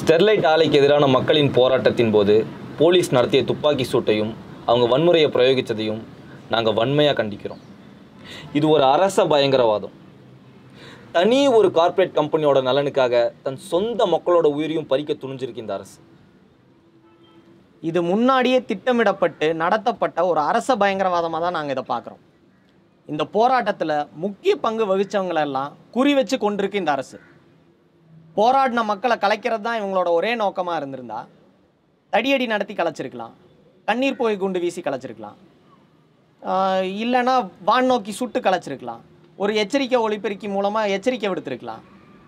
Sterlite ஆலைக்கு எதிரான மக்களின் போராட்டத்தின் போது போலீஸ் நடத்திய துப்பாக்கி சூட்டையும் அவங்க வன்முறையை பிரயோகித்ததையும் நாங்கள் வன்மையாக கண்டிக்கிறோம் இது ஒரு அரச பயங்கரவாதம் தனி ஒரு கார்ப்பரேட் கம்பெனியோட நலனுக்காக தன் சொந்த மக்களோட உயிரையும் பறிக்க துணிஞ்சிருக்கு இந்த அரசு இது முன்னாடியே திட்டமிடப்பட்டு நடத்தப்பட்ட ஒரு அரச பயங்கரவாதமாக தான் நாங்கள் இதை பார்க்குறோம் இந்த போராட்டத்தில் முக்கிய பங்கு வகிச்சவங்களெல்லாம் குறி வச்சு கொண்டிருக்கு இந்த அரசு போராடின மக்களை கலைக்கிறது தான் இவங்களோட ஒரே நோக்கமாக இருந்திருந்தா தடியடி நடத்தி கலைச்சிருக்கலாம் கண்ணீர் போய் குண்டு வீசி கலைச்சிருக்கலாம் ஆஹ் இல்லைன்னா வான் நோக்கி சுட்டு கலைச்சிருக்கலாம் ஒரு எச்சரிக்கை ஒளிபெருக்கி மூலமாக எச்சரிக்கை விடுத்திருக்கலாம்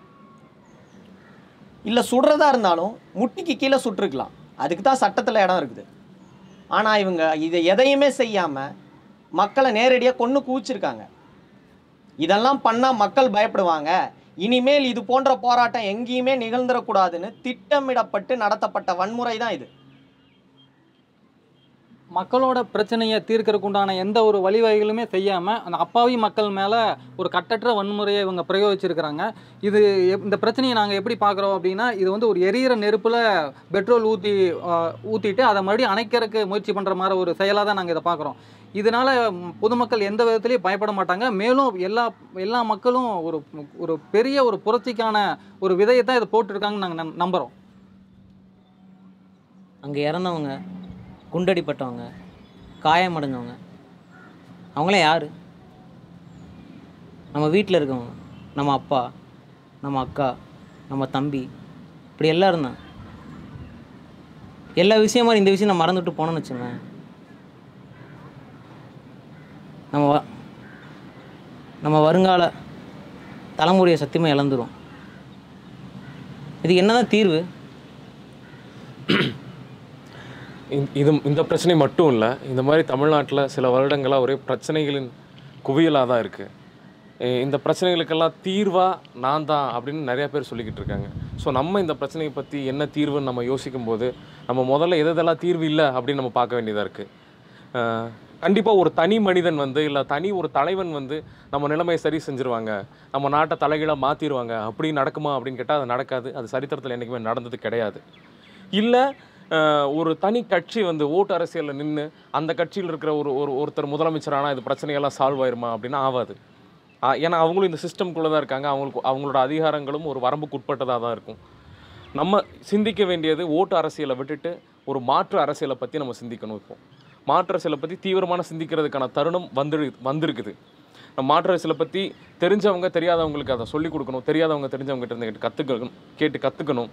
இல்லை சுடுறதா இருந்தாலும் முட்டிக்கு கீழே சுட்டிருக்கலாம் அதுக்கு தான் சட்டத்தில் இடம் இருக்குது ஆனால் இவங்க இதை எதையுமே செய்யாமல் மக்களை நேரடியாக கொன்று குவிச்சிருக்காங்க இதெல்லாம் பண்ணால் மக்கள் பயப்படுவாங்க இனிமேல் இது போன்ற போராட்டம் எங்கேயுமே நிகழ்ந்துடக்கூடாதுன்னு திட்டமிடப்பட்டு நடத்தப்பட்ட வன்முறை தான் இது மக்களோட பிரச்சனையை தீர்க்கறதுக்கு உண்டான எந்த ஒரு வழிவகைகளுமே செய்யாமல் அந்த அப்பாவி மக்கள் மேலே ஒரு கட்டற்ற வன்முறையை இவங்க பிரயோகிச்சிருக்கிறாங்க இது எப்- இந்த பிரச்சனையை நாங்கள் எப்படி பார்க்குறோம் அப்படின்னா இது வந்து ஒரு எரியிற நெருப்பில் பெட்ரோல் ஊற்றி ஊற்றிட்டு அதை மறுபடியும் அணைக்கிறதுக்கு முயற்சி பண்ணுற மாதிரி ஒரு செயலாக தான் நாங்கள் இதை பார்க்குறோம் இதனால் பொதுமக்கள் எந்த விதத்துலையும் பயப்பட மாட்டாங்க மேலும் எல்லா எல்லா மக்களும் ஒரு ஒரு பெரிய ஒரு புரட்சிக்கான ஒரு விதையை தான் இதை போட்டிருக்காங்கன்னு நாங்கள் நம்புகிறோம் அங்கே இறந்தவங்க குண்டடிப்பட்டவங்க காயமடைஞ்சவங்க அவங்களாம் யார் நம்ம வீட்டில் இருக்கவங்க நம்ம அப்பா நம்ம அக்கா நம்ம தம்பி இப்படி எல்லாரும் தான் எல்லா விஷயமா இந்த விஷயம் நான் மறந்துவிட்டு போனோம்னு வச்சுங்க நம்ம வ- நம்ம வருங்கால தலைமுறையை சத்தியமாக இழந்துரும் இதுக்கு என்னதான் தீர்வு இந்த- இது இந்த பிரச்சனை மட்டும் இல்லை இந்த மாதிரி தமிழ்நாட்டில் சில வருடங்களாக ஒரே பிரச்சனைகளின் குவியலாக தான் இருக்குது இந்த பிரச்சனைகளுக்கெல்லாம் தீர்வாக நான் தான் அப்படின்னு நிறைய பேர் சொல்லிக்கிட்டு இருக்காங்க ஸோ நம்ம இந்த பிரச்சனையை பற்றி என்ன தீர்வுன்னு நம்ம யோசிக்கும் போது நம்ம முதல்ல எது எதெல்லாம் தீர்வு இல்லை அப்படின்னு நம்ம பார்க்க வேண்டியதாக இருக்குது கண்டிப்பாக ஒரு தனி மனிதன் வந்து இல்லை தனி ஒரு தலைவன் வந்து நம்ம நிலைமையை சரி செஞ்சுருவாங்க நம்ம நாட்டை தலைகீழாக மாற்றிடுவாங்க அப்படி நடக்குமா அப்படின்னு கேட்டால் அது நடக்காது அது சரித்திரத்தில் என்றைக்குமே நடந்தது கிடையாது இல்லை ஒரு தனி கட்சி வந்து ஓட்டு அரசியலில் நின்று அந்த கட்சியில் இருக்கிற ஒரு ஒரு ஒருத்தர் முதலமைச்சரானா இது பிரச்சனையெல்லாம் சால்வ் ஆயிருமா அப்படின்னா ஆகாது ஆ, ஏன்னா அவங்களும் இந்த சிஸ்டம்குள்ளே தான் இருக்காங்க அவங்களுக்கு அவங்களோட அதிகாரங்களும் ஒரு வரம்புக்கு உட்பட்டதாக தான் இருக்கும் நம்ம சிந்திக்க வேண்டியது ஓட்டு அரசியலை விட்டுட்டு ஒரு மாற்று அரசியலை பற்றி நம்ம சிந்திக்கணும் இப்போ மாற்று அரசியலை பற்றி தீவிரமான சிந்திக்கிறதுக்கான தருணம் வந்துரு வந்திருக்குது நம்ம மாற்று அரசியலை பற்றி தெரிஞ்சவங்க தெரியாதவங்களுக்கு அதை சொல்லிக் கொடுக்கணும் தெரியாதவங்க தெரிஞ்சவங்ககிட்ட இருந்து கேட்டு கற்றுக்கணும் கேட்டு கற்றுக்கணும்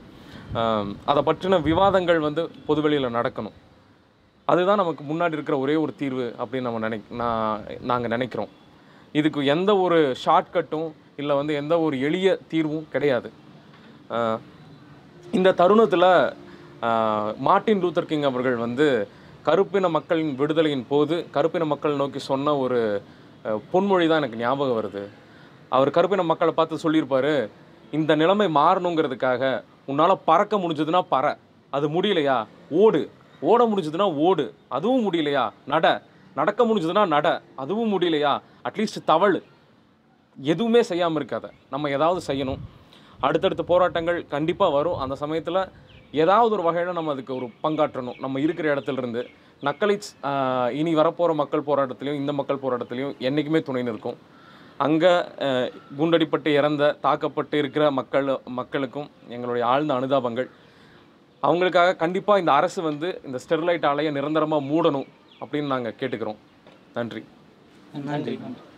அதை பற்றின விவாதங்கள் வந்து பொதுவெளியில் நடக்கணும் அதுதான் நமக்கு முன்னாடி இருக்கிற ஒரே ஒரு தீர்வு அப்படின்னு நம்ம நினை நான் நாங்கள் நினைக்கிறோம் இதுக்கு எந்த ஒரு ஷார்ட்கட்டும் இல்லை வந்து எந்த ஒரு எளிய தீர்வும் கிடையாது ஆஹ் இந்த தருணத்தில் மார்ட்டின் லூத்தர் கிங் அவர்கள் வந்து கருப்பின மக்களின் விடுதலையின் போது கருப்பின மக்கள் நோக்கி சொன்ன ஒரு அஹ், பொன்மொழி தான் எனக்கு ஞாபகம் வருது அவர் கருப்பின மக்களை பார்த்து சொல்லியிருப்பாரு இந்த நிலைமை மாறணுங்கிறதுக்காக உன்னால் பறக்க முடிஞ்சதுன்னா பற அது முடியலையா ஓடு ஓட முடிஞ்சதுன்னா ஓடு அதுவும் முடியலையா நட நடக்க முடிஞ்சதுன்னா நட அதுவும் முடியலையா அட்லீஸ்ட் தவழு எதுவுமே செய்யாமல் இருக்காத நம்ம ஏதாவது செய்யணும் அடுத்தடுத்த போராட்டங்கள் கண்டிப்பாக வரும் அந்த சமயத்தில் ஏதாவது ஒரு வகையில் நம்ம அதுக்கு ஒரு பங்காற்றணும் நம்ம இருக்கிற இடத்துல இருந்து நக்கலைட்ஸ் ஆஹ், இனி வரப்போகிற மக்கள் போராட்டத்திலையும் இந்த மக்கள் போராட்டத்திலையும் என்றைக்குமே துணை நிற்கும் அங்கே குண்டடிப்பட்டு இறந்த தாக்கப்பட்டு இருக்கிற மக்கள் மக்களுக்கும் எங்களுடைய ஆழ்ந்த அனுதாபங்கள் அவங்களுக்காக கண்டிப்பாக இந்த அரசு வந்து இந்த ஸ்டெர்லைட் ஆலையை நிரந்தரமாக மூடணும் அப்படின்னு நாங்கள் கேட்டுக்கிறோம் நன்றி நன்றி